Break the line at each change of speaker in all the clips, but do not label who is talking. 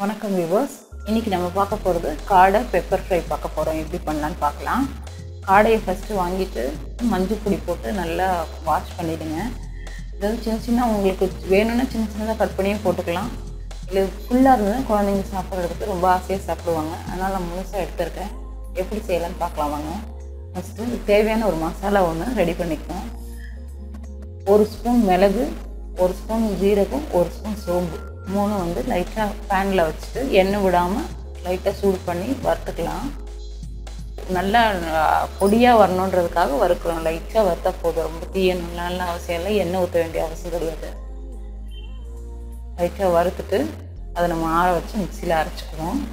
வணக்கம் விவர்ஸ் இன்றைக்கி நம்ம பார்க்க போகிறது காடை பெப்பர் ஃப்ரை பார்க்க போகிறோம் எப்படி பண்ணலான்னு பார்க்கலாம் காடையை ஃபஸ்ட்டு வாங்கிட்டு மஞ்சள் பொடி போட்டு நல்லா வாஷ் பண்ணிவிடுங்க இதாவது சின்ன சின்ன உங்களுக்கு வேணும்னா சின்ன சின்னதாக கட் பண்ணியும் போட்டுக்கலாம் இல்லை ஃபுல்லாக இருந்ததுன்னா குழந்தைங்க சாப்பிட்றதுக்கு ரொம்ப ஆசையாக சாப்பிடுவாங்க அதனால் நான் முழுசாக எடுத்திருக்கேன் எப்படி செய்யலாம்னு பார்க்கலாம் வாங்க ஃபஸ்ட்டு தேவையான ஒரு மசாலா ஒன்று ரெடி பண்ணிக்கணும் ஒரு ஸ்பூன் மிளகு ஒரு ஸ்பூன் ஜீரகம் ஒரு ஸ்பூன் சோம்பு மூணு வந்து லைட்டாக பேனில் வச்சுட்டு எண்ணெய் விடாமல் லைட்டாக சூடு பண்ணி வறுத்துக்கலாம் நல்லா பொடியாக வரணுன்றதுக்காக வறுக்கிறோம் லைட்டாக வறுத்தா போதும் ரொம்ப தீயணும் நல்லா அவசியம் இல்லை எண்ணெய் ஊற்ற வேண்டிய அவசியம் கிடையாது லைட்டாக வறுத்துட்டு அதை நம்ம ஆற வச்சு மிக்சியில் அரைச்சிக்குவோம்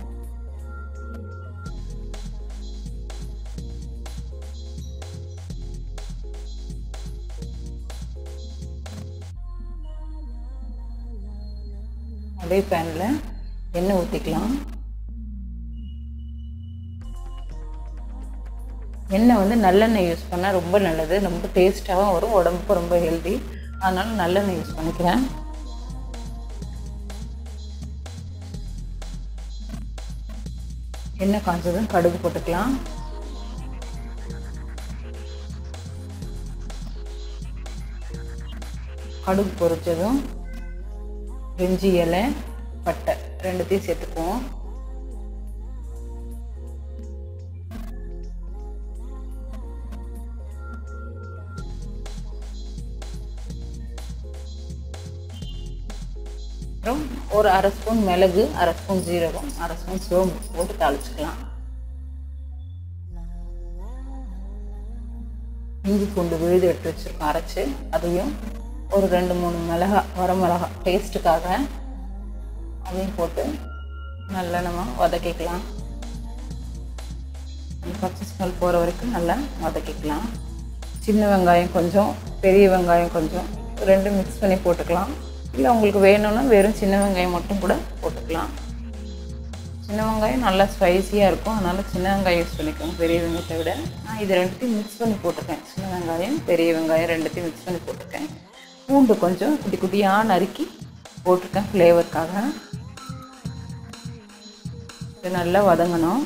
அதே பேனில் எண்ணெய் ஊற்றிக்கலாம் எண்ணெய் வந்து நல்லெண்ணெய் யூஸ் பண்ணால் ரொம்ப நல்லது ரொம்ப டேஸ்ட்டாகவும் வரும் உடம்புக்கு ரொம்ப ஹெல்தி அதனால் நல்லெண்ணெய் யூஸ் பண்ணிக்கிறேன் எண்ணெய் காய்ச்சதும் கடுகு போட்டுக்கலாம் கடுகு பொரிச்சதும் பிரிஞ்சி இலை பட்டை ரெண்டுத்தையும் சேர்த்துக்குவோம் அப்புறம் ஒரு அரை ஸ்பூன் மிளகு அரை ஸ்பூன் ஜீரகம் அரை ஸ்பூன் சோம்பு போட்டு தாளிச்சுக்கலாம் இஞ்சி பூண்டு விழுது எடுத்து வச்சுருக்கோம் அரைச்சி அதையும் ஒரு ரெண்டு மூணு மிளகா வர மிளகா டேஸ்ட்டுக்காக அதையும் போட்டு நல்லா நம்ம வதக்கிக்கலாம் பச்சை ஸ்மெல் போகிற வரைக்கும் நல்லா வதக்கிக்கலாம் சின்ன வெங்காயம் கொஞ்சம் பெரிய வெங்காயம் கொஞ்சம் ரெண்டும் மிக்ஸ் பண்ணி போட்டுக்கலாம் இல்லை உங்களுக்கு வேணும்னா வெறும் சின்ன வெங்காயம் மட்டும் கூட போட்டுக்கலாம் சின்ன வெங்காயம் நல்லா ஸ்பைஸியாக இருக்கும் அதனால் சின்ன வெங்காயம் யூஸ் பண்ணிக்கோங்க பெரிய வெங்காயத்தை விட நான் இது ரெண்டுத்தையும் மிக்ஸ் பண்ணி போட்டிருக்கேன் சின்ன வெங்காயம் பெரிய வெங்காயம் ரெண்டுத்தையும் மிக்ஸ் பண்ணி போட்டிருக்கேன் பூண்டு கொஞ்சம் குட்டி குட்டியாக நறுக்கி போட்டிருக்கேன் ஃப்ளேவருக்காக இது நல்லா வதங்கணும்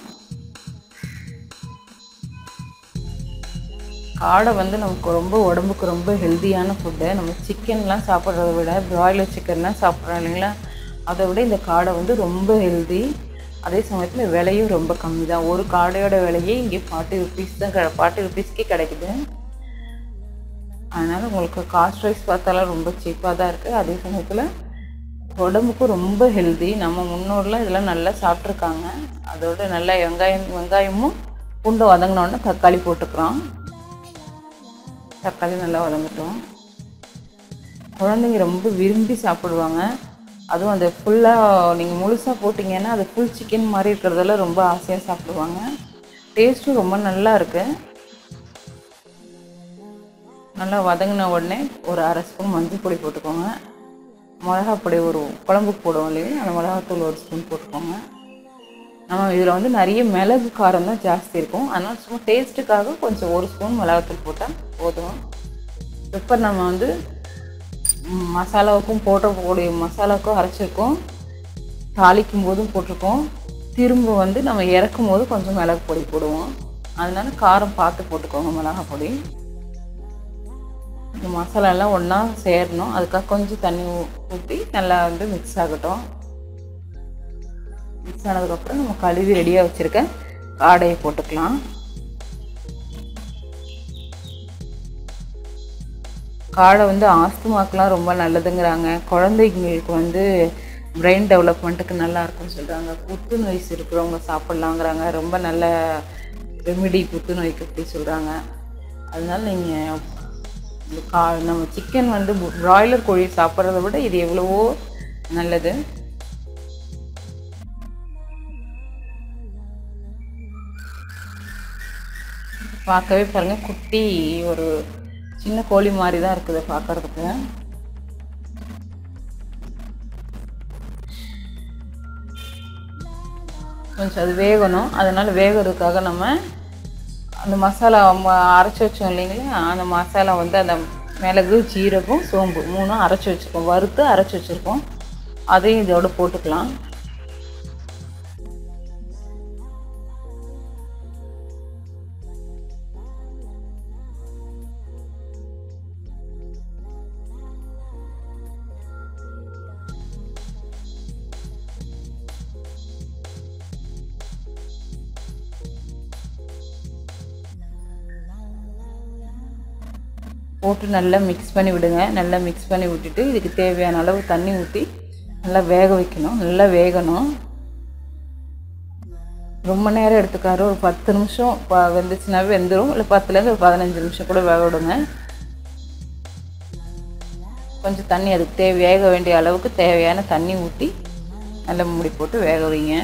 காடை வந்து நமக்கு ரொம்ப உடம்புக்கு ரொம்ப ஹெல்த்தியான ஃபுட்டு நம்ம சிக்கன்லாம் சாப்பிட்றத விட ப்ராய்லர் சிக்கன்லாம் சாப்பிட்றோம் இல்லைங்களா அதை விட இந்த காடை வந்து ரொம்ப ஹெல்தி அதே சமயத்தில் விலையும் ரொம்ப கம்மி தான் ஒரு காடையோட விலையே இங்கே ஃபார்ட்டி ருபீஸ் தான் க ஃபார்ட்டி ருபீஸ்க்கே கிடைக்குது அதனால் உங்களுக்கு காஸ்ட் வைஸ் பார்த்தாலும் ரொம்ப சீப்பாக தான் இருக்குது அதே சமயத்தில் உடம்புக்கும் ரொம்ப ஹெல்தி நம்ம முன்னோர்லாம் இதெல்லாம் நல்லா சாப்பிட்ருக்காங்க அதோட நல்லா வெங்காயம் வெங்காயமும் பூண்டு வதங்கினோடனே தக்காளி போட்டுக்கிறோம் தக்காளி நல்லா வதங்கட்டும் குழந்தைங்க ரொம்ப விரும்பி சாப்பிடுவாங்க அதுவும் அந்த ஃபுல்லாக நீங்கள் முழுசாக போட்டிங்கன்னா அது ஃபுல் சிக்கன் மாதிரி இருக்கிறதெல்லாம் ரொம்ப ஆசையாக சாப்பிடுவாங்க டேஸ்ட்டும் ரொம்ப நல்லா இருக்குது நல்லா வதங்கின உடனே ஒரு அரை ஸ்பூன் மஞ்சள் பொடி போட்டுக்கோங்க மிளகா பொடி ஒரு குழம்புக்கு போடுவோம் இல்லையா அந்த மிளகாத்தூள் ஒரு ஸ்பூன் போட்டுக்கோங்க நம்ம இதில் வந்து நிறைய மிளகு காரம் தான் ஜாஸ்தி இருக்கும் அதனால் சும்மா டேஸ்ட்டுக்காக கொஞ்சம் ஒரு ஸ்பூன் மிளகாத்தூள் போட்டால் போதும் பெப்பர் நம்ம வந்து மசாலாவுக்கும் போட்டக்கூடிய மசாலாவுக்கும் அரைச்சிருக்கோம் தாளிக்கும் போதும் போட்டிருக்கோம் திரும்ப வந்து நம்ம இறக்கும் போது கொஞ்சம் மிளகு பொடி போடுவோம் அதனால காரம் பார்த்து போட்டுக்கோங்க மிளகா பொடி இந்த மசாலாலாம் ஒன்றா சேரணும் அதுக்காக கொஞ்சம் தண்ணி ஊற்றி நல்லா வந்து மிக்ஸ் ஆகட்டும் மிக்ஸ் ஆனதுக்கப்புறம் நம்ம கழுவி ரெடியாக வச்சுருக்க காடையை போட்டுக்கலாம் காடை வந்து ஆஸ்துமாக்கெலாம் ரொம்ப நல்லதுங்கிறாங்க குழந்தைங்களுக்கு வந்து பிரெயின் டெவலப்மெண்ட்டுக்கு நல்லா இருக்கும்னு சொல்கிறாங்க புத்துநோய் இருக்கிறவங்க சாப்பிட்லாங்கிறாங்க ரொம்ப நல்ல ரெமிடி புத்துநோய்க்கு அப்படி சொல்கிறாங்க அதனால நீங்கள் இந்த கா நம்ம சிக்கன் வந்து ப்ராய்லர் கோழி சாப்பிட்றத விட இது எவ்வளவோ நல்லது பார்க்கவே பாருங்கள் குட்டி ஒரு சின்ன கோழி மாதிரி தான் இருக்குது பார்க்குறதுக்கு கொஞ்சம் அது வேகணும் அதனால் வேகிறதுக்காக நம்ம அந்த மசாலா அரைச்சி வச்சோம் இல்லைங்களா அந்த மசாலா வந்து அந்த மிளகு ஜீரகம் சோம்பு மூணும் அரைச்சி வச்சுருக்கோம் வறுத்து அரைச்சி வச்சுருக்கோம் அதையும் இதோட போட்டுக்கலாம் போட்டு நல்லா மிக்ஸ் பண்ணி விடுங்க நல்லா மிக்ஸ் பண்ணி விட்டுட்டு இதுக்கு தேவையான அளவு தண்ணி ஊற்றி நல்லா வேக வைக்கணும் நல்லா வேகணும் ரொம்ப நேரம் எடுத்துக்காரு ஒரு பத்து நிமிஷம் ப- வெந்துச்சுனாவே வெந்துடும் இல்லை பத்துலேருந்து ஒரு பதினஞ்சு நிமிஷம் கூட வேக விடுங்க கொஞ்சம் தண்ணி அதுக்கு தேவை வேக வேண்டிய அளவுக்கு தேவையான தண்ணி ஊற்றி நல்லா மூடி போட்டு வேக வைங்க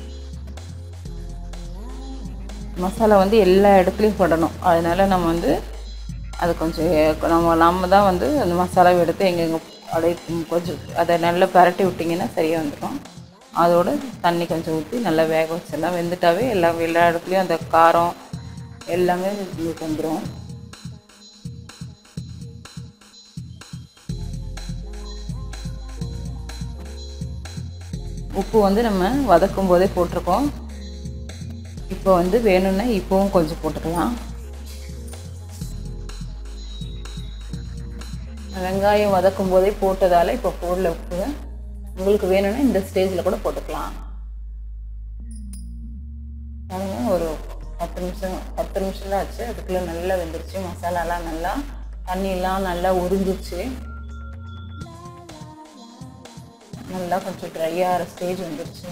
மசாலா வந்து எல்லா இடத்துலையும் படணும் அதனால நம்ம வந்து அது கொஞ்சம் ஏ- நம்ம நம்ம தான் வந்து அந்த மசாலாவை எடுத்து எங்கெங்கே அப்படியே கொஞ்சம் அதை நல்லா பரட்டி விட்டிங்கன்னா சரியாக வந்துடும் அதோட தண்ணி கொஞ்சம் ஊற்றி நல்லா வேக வச்சிடலாம் வெந்துட்டாவே எல்லா எல்லா இடத்துலையும் அந்த காரம் எல்லாமே உங்களுக்கு வந்துடும் உப்பு வந்து நம்ம வதக்கும் போதே போட்டிருக்கோம் இப்போ வந்து வேணும்னா இப்போவும் கொஞ்சம் போட்டுக்கலாம் வெங்காயம் வதக்கும் போதே போட்டதால் இப்போ போடல உப்பு உங்களுக்கு வேணும்னா இந்த ஸ்டேஜில் கூட போட்டுக்கலாம் பாருங்க ஒரு பத்து நிமிஷம் பத்து நிமிஷம் தான் ஆச்சு அதுக்குள்ளே நல்லா வெந்துருச்சு மசாலாலாம் நல்லா தண்ணியெல்லாம் நல்லா உறிஞ்சிருச்சு நல்லா கொஞ்சம் ட்ரை ஆகிற ஸ்டேஜ் வந்துருச்சு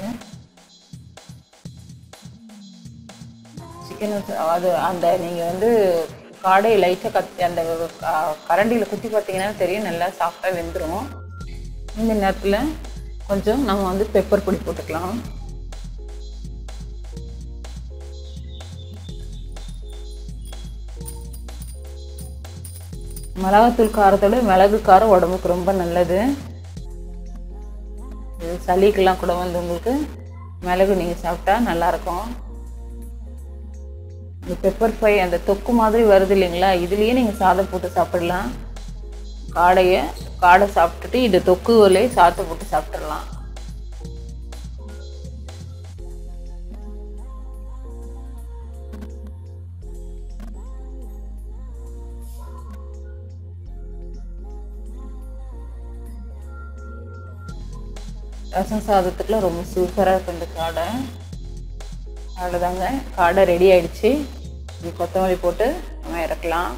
சிக்கன் அது அந்த நீங்கள் வந்து காடையை லைட்டாக கத்தி அந்த கரண்டியில் குத்தி பார்த்தீங்கன்னா தெரியும் நல்லா சாஃப்டாக வெந்துடும் இந்த நேரத்தில் கொஞ்சம் நம்ம வந்து பெப்பர் பொடி போட்டுக்கலாம் மிளகாத்தூள் காரத்தோட மிளகு காரம் உடம்புக்கு ரொம்ப நல்லது இது சளிக்கெல்லாம் கூட வந்து உங்களுக்கு மிளகு நீங்கள் சாப்பிட்டா நல்லாயிருக்கும் இந்த பெப்பர் ஃப்ரை அந்த தொக்கு மாதிரி வருது இல்லைங்களா இதுலேயே நீங்கள் சாதம் போட்டு சாப்பிடலாம் காடையை காடை சாப்பிட்டுட்டு இந்த தொக்குகளே சாதத்தை போட்டு சாப்பிட்றலாம் ரசம் சாதத்துக்குலாம் ரொம்ப சூப்பராக இருக்கும் இந்த காடை அவ்வளோதாங்க காடை ரெடி ஆயிடுச்சு இது கொத்தமல்லி போட்டு நம்ம இறக்கலாம்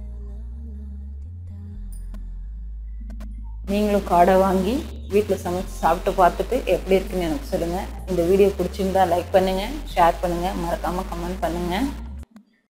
நீங்களும் காடை வாங்கி வீட்டில் சமைச்சு சாப்பிட்டு பார்த்துட்டு எப்படி இருக்குன்னு எனக்கு சொல்லுங்கள் இந்த வீடியோ பிடிச்சிருந்தா லைக் பண்ணுங்கள் ஷேர் பண்ணுங்கள் மறக்காமல் கமெண்ட் பண்ணுங்கள்